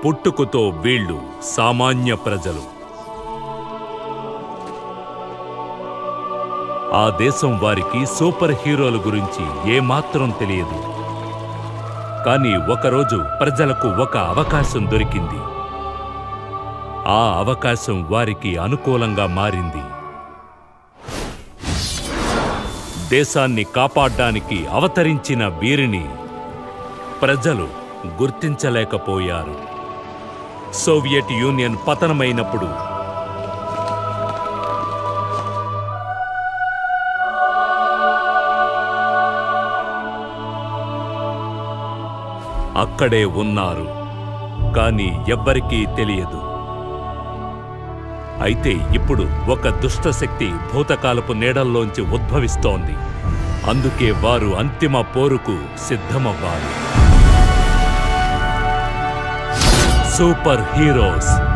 పుట్టుకతో వీళ్ళు సామాన్య ప్రజలు ఆ దేశం వారికి సూపర్ హీరోల గురించి ఏమాత్రం తెలియదు కానీ ఒకరోజు ప్రజలకు ఒక అవకాశం దొరికింది ఆ అవకాశం వారికి అనుకూలంగా మారింది దేశాన్ని కాపాడ్డానికి అవతరించిన వీరిని ప్రజలు గుర్తించలేకపోయారు సోవియట్ యూనియన్ పతనమైనప్పుడు అక్కడే ఉన్నారు కానీ ఎవ్వరికీ తెలియదు అయితే ఇప్పుడు ఒక దుష్టశక్తి భూతకాలపు నీడల్లోంచి ఉద్భవిస్తోంది అందుకే వారు అంతిమ పోరుకు సిద్ధమవ్వాలి సూపర్ హీరోస్